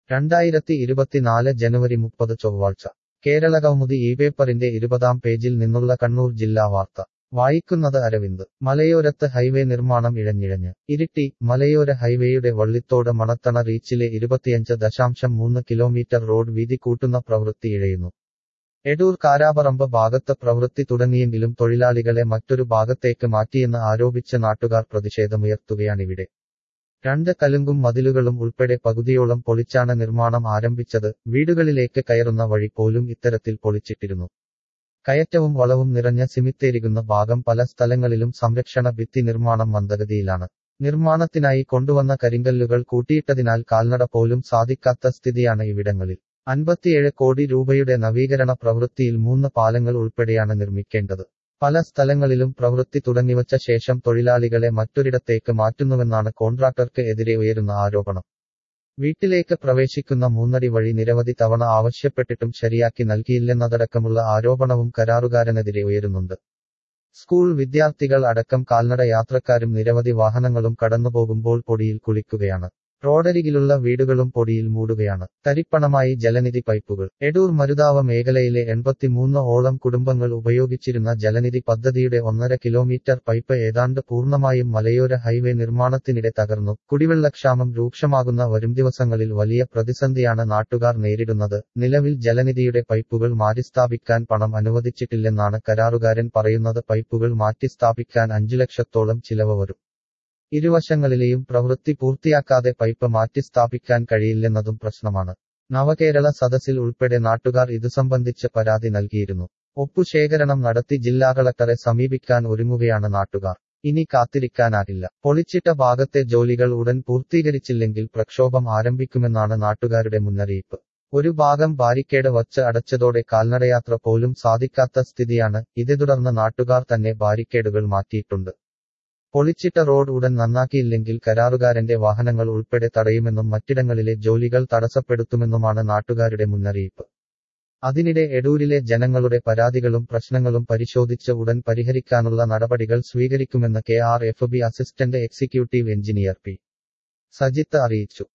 രണ്ടായിരത്തി ഇരുപത്തിനാല് ജനുവരി മുപ്പത് ചൊവ്വാഴ്ച കേരള കൗമുദി ഈ പേപ്പറിന്റെ ഇരുപതാം പേജിൽ നിന്നുള്ള കണ്ണൂർ ജില്ലാ വാർത്ത വായിക്കുന്നത് അരവിന്ദ് മലയോരത്ത് ഹൈവേ നിർമ്മാണം ഇഴഞ്ഞിഴഞ്ഞ് ഇരിട്ടി മലയോര ഹൈവേയുടെ വള്ളിത്തോട് മണത്തണ റീച്ചിലെ ഇരുപത്തിയഞ്ച് ദശാംശം മൂന്ന് കിലോമീറ്റർ റോഡ് വീതി കൂട്ടുന്ന പ്രവൃത്തി ഇഴയുന്നു എടൂർ കാരാപറമ്പ് ഭാഗത്ത് പ്രവൃത്തി തുടങ്ങിയെങ്കിലും തൊഴിലാളികളെ മറ്റൊരു ഭാഗത്തേക്ക് മാറ്റിയെന്ന് ആരോപിച്ച് നാട്ടുകാർ പ്രതിഷേധമുയർത്തുകയാണിവിടെ രണ്ട് കലുങ്കും മതിലുകളും ഉൾപ്പെടെ പകുതിയോളം പൊളിച്ചാണ് നിർമ്മാണം ആരംഭിച്ചത് വീടുകളിലേക്ക് കയറുന്ന വഴി പോലും ഇത്തരത്തിൽ പൊളിച്ചിട്ടിരുന്നു കയറ്റവും വളവും നിറഞ്ഞ സിമിത്തേരികുന്ന ഭാഗം പല സ്ഥലങ്ങളിലും സംരക്ഷണ ഭിത്തി നിർമ്മാണം മന്ദഗതിയിലാണ് നിർമ്മാണത്തിനായി കൊണ്ടുവന്ന കരിങ്കല്ലുകൾ കൂട്ടിയിട്ടതിനാൽ കാൽനട പോലും സാധിക്കാത്ത സ്ഥിതിയാണ് ഇവിടങ്ങളിൽ അൻപത്തിയേഴ് കോടി രൂപയുടെ നവീകരണ പ്രവൃത്തിയിൽ മൂന്ന് പാലങ്ങൾ ഉൾപ്പെടെയാണ് നിർമ്മിക്കേണ്ടത് പല സ്ഥലങ്ങളിലും പ്രവൃത്തി തുടങ്ങിവച്ച ശേഷം തൊഴിലാളികളെ മറ്റൊരിടത്തേക്ക് മാറ്റുന്നുവെന്നാണ് കോൺട്രാക്ടർക്ക് എതിരെ ഉയരുന്ന ആരോപണം വീട്ടിലേക്ക് പ്രവേശിക്കുന്ന മൂന്നടി വഴി നിരവധി തവണ ആവശ്യപ്പെട്ടിട്ടും ശരിയാക്കി നൽകിയില്ലെന്നതടക്കമുള്ള ആരോപണവും കരാറുകാരനെതിരെ ഉയരുന്നുണ്ട് സ്കൂൾ വിദ്യാർത്ഥികൾ അടക്കം കാൽനട യാത്രക്കാരും നിരവധി വാഹനങ്ങളും കടന്നുപോകുമ്പോൾ പൊടിയിൽ കുളിക്കുകയാണ് റോഡരികിലുള്ള വീടുകളും പൊടിയിൽ മൂടുകയാണ് തരിപ്പണമായി ജലനിധി പൈപ്പുകൾ എടൂർ മരുതാവ മേഖലയിലെ എൺപത്തിമൂന്ന് ഓളം കുടുംബങ്ങൾ ഉപയോഗിച്ചിരുന്ന ജലനിധി പദ്ധതിയുടെ ഒന്നര കിലോമീറ്റർ പൈപ്പ് ഏതാണ്ട് പൂർണ്ണമായും മലയോര ഹൈവേ നിർമ്മാണത്തിനിടെ തകർന്നു കുടിവെള്ളക്ഷാമം രൂക്ഷമാകുന്ന വരും ദിവസങ്ങളിൽ വലിയ പ്രതിസന്ധിയാണ് നാട്ടുകാർ നേരിടുന്നത് നിലവിൽ ജലനിധിയുടെ പൈപ്പുകൾ മാറ്റിസ്ഥാപിക്കാൻ പണം അനുവദിച്ചിട്ടില്ലെന്നാണ് കരാറുകാരൻ പറയുന്നത് പൈപ്പുകൾ മാറ്റിസ്ഥാപിക്കാൻ അഞ്ചു ലക്ഷത്തോളം ചിലവ് വരും ഇരുവശങ്ങളിലെയും പ്രവൃത്തി പൂർത്തിയാക്കാതെ പൈപ്പ് മാറ്റി സ്ഥാപിക്കാൻ കഴിയില്ലെന്നതും പ്രശ്നമാണ് നവകേരള സദസ്സിൽ ഉൾപ്പെടെ നാട്ടുകാർ ഇതു സംബന്ധിച്ച് പരാതി നൽകിയിരുന്നു ഒപ്പുശേഖരണം നടത്തി ജില്ലാ കളക്ടറെ സമീപിക്കാൻ ഒരുങ്ങുകയാണ് നാട്ടുകാർ ഇനി കാത്തിരിക്കാനാകില്ല പൊളിച്ചിട്ട ഭാഗത്തെ ജോലികൾ ഉടൻ പൂർത്തീകരിച്ചില്ലെങ്കിൽ പ്രക്ഷോഭം ആരംഭിക്കുമെന്നാണ് നാട്ടുകാരുടെ മുന്നറിയിപ്പ് ഒരു ഭാഗം ബാരിക്കേഡ് വച്ച് അടച്ചതോടെ കാൽനടയാത്ര പോലും സാധിക്കാത്ത സ്ഥിതിയാണ് ഇതേ തുടർന്ന് നാട്ടുകാർ തന്നെ ബാരിക്കേഡുകൾ മാറ്റിയിട്ടുണ്ട് പൊളിച്ചിട്ട റോഡ് ഉടൻ നന്നാക്കിയില്ലെങ്കിൽ കരാറുകാരന്റെ വാഹനങ്ങൾ ഉൾപ്പെടെ തടയുമെന്നും മറ്റിടങ്ങളിലെ ജോലികൾ തടസ്സപ്പെടുത്തുമെന്നുമാണ് നാട്ടുകാരുടെ മുന്നറിയിപ്പ് അതിനിടെ എടൂരിലെ ജനങ്ങളുടെ പരാതികളും പ്രശ്നങ്ങളും പരിശോധിച്ച് ഉടൻ പരിഹരിക്കാനുള്ള നടപടികൾ സ്വീകരിക്കുമെന്ന് K R F B assistant executive engineer P Sajith അറിയിച്ചു